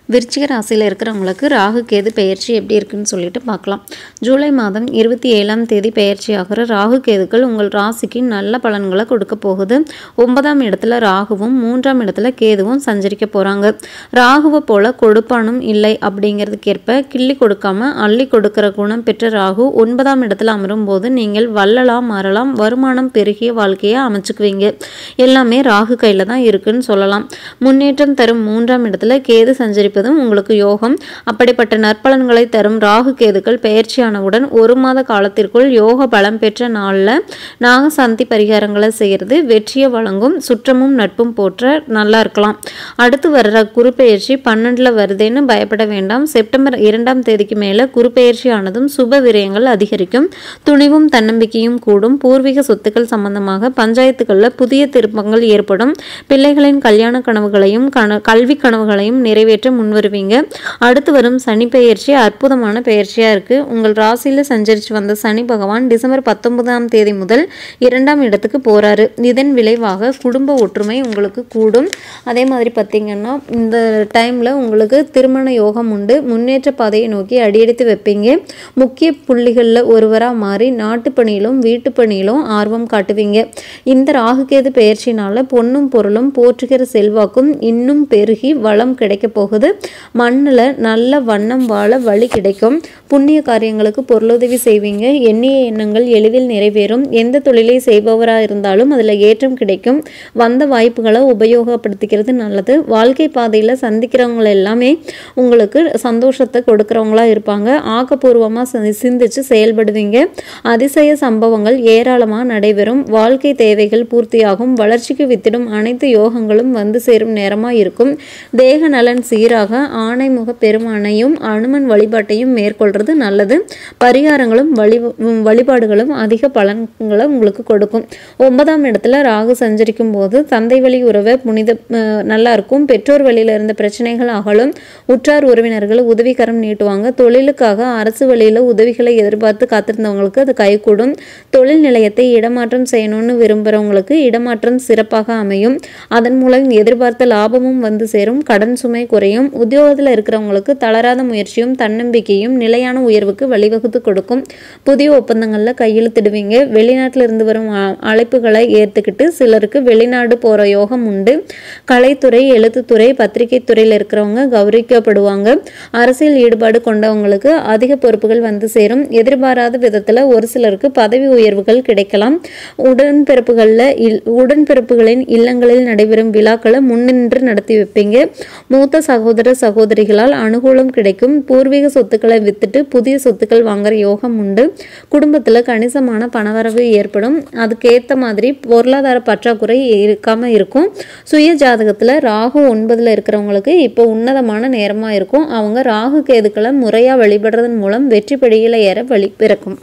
விருச்சிக ராசியில் இருக்கிறவங்களுக்கு ராகு கேது பெயர்ச்சி எப்படி இருக்குன்னு சொல்லிட்டு பார்க்கலாம் ஜூலை மாதம் இருபத்தி ஏழாம் தேதி பெயர்ச்சி ஆகிற ராகு கேதுக்கள் உங்கள் ராசிக்கு நல்ல பலன்களை கொடுக்க போகுது ஒன்பதாம் இடத்துல ராகுவும் மூன்றாம் இடத்துல கேதுவும் சஞ்சரிக்க போகிறாங்க ராகுவை போல கொடுப்பானும் இல்லை அப்படிங்கிறதுக்கேற்ப கிள்ளி கொடுக்காம அள்ளி கொடுக்கிற குணம் பெற்ற ராகு ஒன்பதாம் இடத்துல அமரும் போது நீங்கள் வள்ளலாம் மாறலாம் வருமானம் பெருகிய வாழ்க்கையை அமைச்சுக்குவீங்க எல்லாமே ராகு கையில் தான் இருக்குன்னு சொல்லலாம் முன்னேற்றம் தரும் மூன்றாம் இடத்துல கேது சஞ்சரிப்பதும் உங்களுக்கு யோகம் அப்படிப்பட்ட நற்பலன்களை தரும் ராகு கேதுக்கள் பெயர்ச்சியானவுடன் ஒரு மாத காலத்திற்குள் யோக பலம் பெற்ற நாளில் நாக சாந்தி பரிகாரங்களை செய்கிறது வெற்றியை வழங்கும் சுற்றமும் நட்பும் போற்ற நல்லா இருக்கலாம் அடுத்து வர்ற குரு பெயர்ச்சி பன்னெண்டில் வருதுன்னு பயப்பட வேண்டாம் செப்டம்பர் இரண்டாம் தேதிக்கு மேலே குரு பெயர்ச்சி ஆனதும் சுப விரயங்கள் அதிகரிக்கும் துணிவும் தன்னம்பிக்கையும் கூடும் பூர்வீக சொத்துக்கள் சம்பந்தமாக பஞ்சாயத்துகளில் புதிய திருப்பங்கள் ஏற்படும் பிள்ளைகளின் கல்யாண கனவுகளையும் கன கல்வி கனவுகளையும் நிறைவேற்ற முன்வருவீங்க அடுத்து வரும் சனி பெயர்ச்சி அற்புதமான பெயர்ச்சியாக இருக்குது உங்கள் ராசியில் சஞ்சரித்து வந்த சனி பகவான் டிசம்பர் பத்தொன்பதாம் தேதி முதல் இரண்டாம் இடத்துக்கு போகிறாரு இதன் விளைவாக குடும்ப ஒற்றுமை உங்களுக்கு கூடும் அதே மாதிரி பார்த்தீங்கன்னா இந்த டைமில் உங்களுக்கு திருமண யோகம் உண்டு முன்னேற்ற பாதையை நோக்கி அடியெடுத்து வைப்பீங்க முக்கிய புள்ளிகளில் ஒருவராக மாறி நாட்டுப் பணியிலும் வீட்டுப் பணியிலும் ஆர்வம் காட்டுவீங்க இந்த ராகுகேது பெயர்ச்சினால பொன்னும் பொருளும் போற்றுகிற செல்வாக்கும் இன்னும் பெருகி வளம் கிடைக்க போகுது மண்ணில் நல்ல வண்ணம் வாழ வழி கிடைக்கும் புண்ணிய காரியங்களுக்கு பொருளுதவி செய்வீங்க எண்ணிய எண்ணங்கள் எளிதில் நிறைவேறும் எந்த தொழிலை செய்பவராக இருந்தாலும் அதில் ஏற்றம் கிடைக்கும் வந்த வாய்ப்புகளை உபயோகப்படுத்திக்கிறது நல்லது வாழ்க்கை பாதையில் சந்திக்கிறவங்க எல்லாமே உங்களுக்கு சந்தோஷத்தை கொடுக்குறவங்களா இருப்பாங்க ஆக்கப்பூர்வமாக சிந்திச்சு செயல்படுவீங்க அதிசய சம்பவங்கள் ஏராளமாக நடைபெறும் வாழ்க்கை தேவைகள் பூர்த்தியாகும் வளர்ச்சிக்கு வித்திடும் அனைத்து யோகங்களும் வந்து சேரும் நேரமாக இருக்கும் தேக நலன் சீராக ஆணைமுக பெருமானையும் அனுமன் வழிபாட்டையும் மேற்கொள்றது நல்லது பரிகாரங்களும் வழி வழிபாடுகளும் அதிக பலன்களை உங்களுக்கு கொடுக்கும் ஒன்பதாம் இடத்துல ராகு சஞ்சரிக்கும் போது தந்தை வழி உறவை புனித அஹ், நல்லா இருக்கும் பெற்றோர் வழியில இருந்த பிரச்சனைகள் அகலும் உற்றார் உறவினர்கள் உதவிக்கரம் நீட்டுவாங்க தொழிலுக்காக அரசு வழியில உதவிகளை எதிர்பார்த்து காத்திருந்தவங்களுக்கு அது கைகூடும் தொழில் நிலையத்தை இடமாற்றம் செய்யணும்னு விரும்புகிறவங்களுக்கு இடமாற்றம் சிறப்பாக அமையும் அதன் மூலம் எதிர்பார்த்த லாபமும் வந்து சேரும் கடன் சுமை குறையும் உத்தியோகத்தில் இருக்கிறவங்களுக்கு தளராத முயற்சியும் தன்னம்பிக்கையும் நிலையான உயர்வுக்கு வழிவகுத்து கொடுக்கும் புதிய ஒப்பந்தங்களில் கையெழுத்திடுவீங்க வெளிநாட்டில் இருந்து வரும் அ- அழைப்புகளை ஏற்றுக்கிட்டு சிலருக்கு வெளிநாடு போகிற யோகம் உண்டு கலைத்துறை எழுத்துத்துறை பத்திரிகை துறையில் இருக்கிறவங்க கௌரவிக்கப்படுவாங்க அரசியல் ஈடுபாடு கொண்டவங்களுக்கு அதிக பொறுப்புகள் வந்து சேரும் எதிர்பாராத விதத்தில் ஒரு சிலருக்கு பதவி உயர்வுகள் கிடைக்கலாம் உடன்பிறப்புகளில் இல் உடன்பிறப்புகளின் இல்லங்களில் நடைபெறும் விழாக்களை முன்னின்று நடத்தி வைப்பீங்க மூத்த சகோதர சகோதரிகளால் அனுகூலம் கிடைக்கும் பூர்வீக சொத்துக்களை வித்துட்டு புதிய சொத்துக்கள் வாங்குற யோகம் உண்டு குடும்பத்தில் கணிசமான பணவரவு ஏற்படும் அதுக்கேற்ற மாதிரி பொருளாதார பற்றாக்குறை இருக்காம இருக்கும் சுய ஜாதகத்தில் ராகு ஒன்பதில் இருக்கிறவங்களுக்கு இப்போ உன்னதமான நேரமாக இருக்கும் அவங்க ராகு கேதுக்களை முறையாக வழிபடுறதன் மூலம் வெற்றி படியில் ஏற வழி பிறக்கும்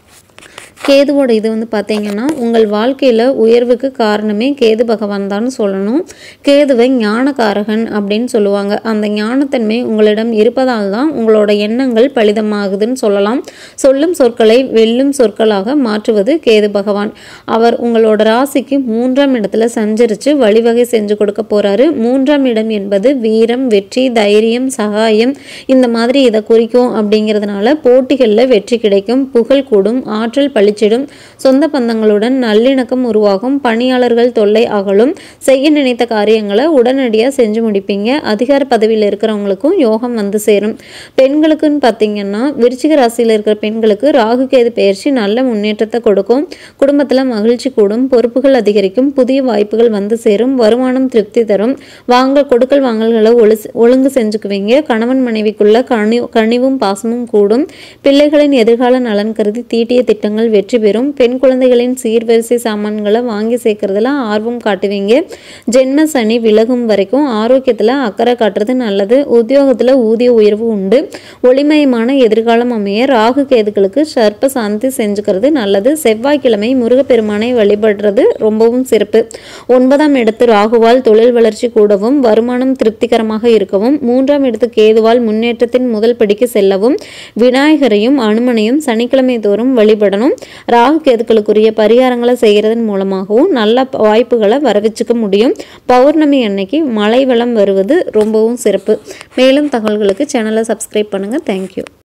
கேதுவோட இது வந்து பார்த்தீங்கன்னா உங்கள் வாழ்க்கையில் உயர்வுக்கு காரணமே கேது பகவான் தான் சொல்லணும் கேதுவை ஞானகாரகன் அப்படின்னு சொல்லுவாங்க அந்த ஞானத்தன்மை உங்களிடம் இருப்பதால் தான் உங்களோட எண்ணங்கள் பலிதமாகுதுன்னு சொல்லலாம் சொல்லும் சொற்களை வெல்லும் சொற்களாக மாற்றுவது கேது பகவான் அவர் உங்களோட ராசிக்கு மூன்றாம் இடத்துல சஞ்சரித்து வழிவகை செஞ்சு கொடுக்க போறாரு மூன்றாம் இடம் என்பது வீரம் வெற்றி தைரியம் சகாயம் இந்த மாதிரி இதை குறிக்கும் அப்படிங்கிறதுனால போட்டிகளில் வெற்றி கிடைக்கும் புகழ் கூடும் ஆற்றல் பளிச்சிடும் சொந்த பந்தங்களுடன் நல்லிணக்கம் உருவாகும் பணியாளர்கள் தொல்லை அகலும் செய்ய நினைத்த காரியங்களை உடனடியாக செஞ்சு முடிப்பீங்க அதிகார பதவியில் இருக்கிறவங்களுக்கும் யோகம் வந்து சேரும் பெண்களுக்குன்னு பார்த்தீங்கன்னா விருச்சிக ராசியில் இருக்கிற பெண்களுக்கு ராகு கேது பயிற்சி நல்ல முன்னேற்றத்தை கொடுக்கும் குடும்பத்தில் மகிழ்ச்சி கூடும் பொறுப்புகள் அதிகரிக்கும் புதிய வாய்ப்புகள் வந்து சேரும் வருமானம் திருப்தி தரும் வாங்க கொடுக்கல் வாங்கல்களை ஒழு ஒழுங்கு செஞ்சுக்குவீங்க கணவன் மனைவிக்குள்ள கனி கனிவும் பாசமும் கூடும் பிள்ளைகளின் எதிர்கால நலன் கருதி தீட்டிய திட்டங்கள் வெற்றி பெறும் பெண் குழந்தைகளின் சீர்வரிசை சாமான்களை வாங்கி சேர்க்கறதுல ஆர்வம் காட்டுவீங்க ஜென்ம சனி விலகும் வரைக்கும் ஆரோக்கியத்தில் அக்கறை காட்டுறது நல்லது உத்தியோகத்தில் ஊதிய உயர்வு உண்டு ஒளிமயமான எதிர்காலம் அமைய ராகு கேதுகளுக்கு சர்ப்ப சாந்தி செஞ்சுக்கிறது நல்லது செவ்வாய்க்கிழமை முருகப்பெருமானை வழிபடுறது ரொம்பவும் சிறப்பு ஒன்பதாம் இடத்து ராகுவால் தொழில் வளர்ச்சி கூடவும் வருமானம் திருப்திகரமாக இருக்கவும் மூன்றாம் இடத்து கேதுவால் முன்னேற்றத்தின் முதல் படிக்கு செல்லவும் விநாயகரையும் அனுமனையும் சனிக்கிழமை தோறும் வழிபடணும் ராகு கேதுக்களுக்குரிய பரிகாரங்களை செய்கிறதன் மூலமாகவும் நல்ல வாய்ப்புகளை வர வச்சுக்க முடியும் பௌர்ணமி அன்னைக்கு மழை வளம் வருவது ரொம்பவும் சிறப்பு மேலும் தகவல்களுக்கு சேனலை சப்ஸ்கிரைப் பண்ணுங்கள் தேங்க்யூ